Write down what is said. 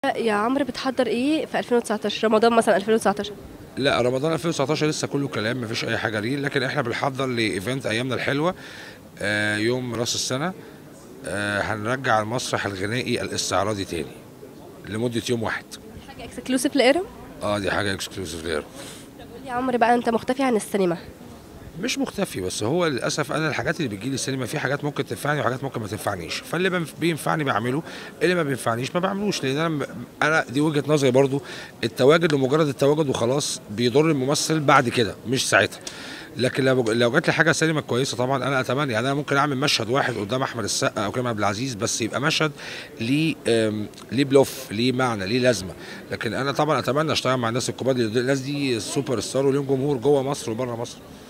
يا عمرو بتحضر ايه في 2019 رمضان مثلا 2019 لا رمضان 2019 لسه كله كلام مفيش اي حاجه ليه لكن احنا بنحضر لايفنت ايامنا الحلوه آه يوم راس السنه آه هنرجع المسرح الغنائي الاستعراضي تاني لمده يوم واحد حاجه اكسكلوسيف لإيرم اه دي حاجه اكسكلوسيف غيره طب قول لي يا عمرو بقى انت مختفي عن السينما مش مختفي بس هو للاسف انا الحاجات اللي بتجيلي السينما في حاجات ممكن تنفعني وحاجات ممكن ما تنفعنيش فاللي بنف- بينفعني بعمله اللي ما بينفعنيش ما بعملوش لان انا م- انا دي وجهه نظري برضو التواجد لمجرد التواجد وخلاص بيضر الممثل بعد كده مش ساعتها لكن لو لو جات لي حاجه سينما كويسه طبعا انا اتمنى يعني انا ممكن اعمل مشهد واحد قدام احمد السقا او كريم عبد العزيز بس يبقى مشهد ليه آم، ليه بلوف ليه معنى ليه لازمه لكن انا طبعا اتمنى اشتغل مع الناس الكبار دي- الناس دي سوبر ستار وليهم جمهور جوه مصر وبره مصر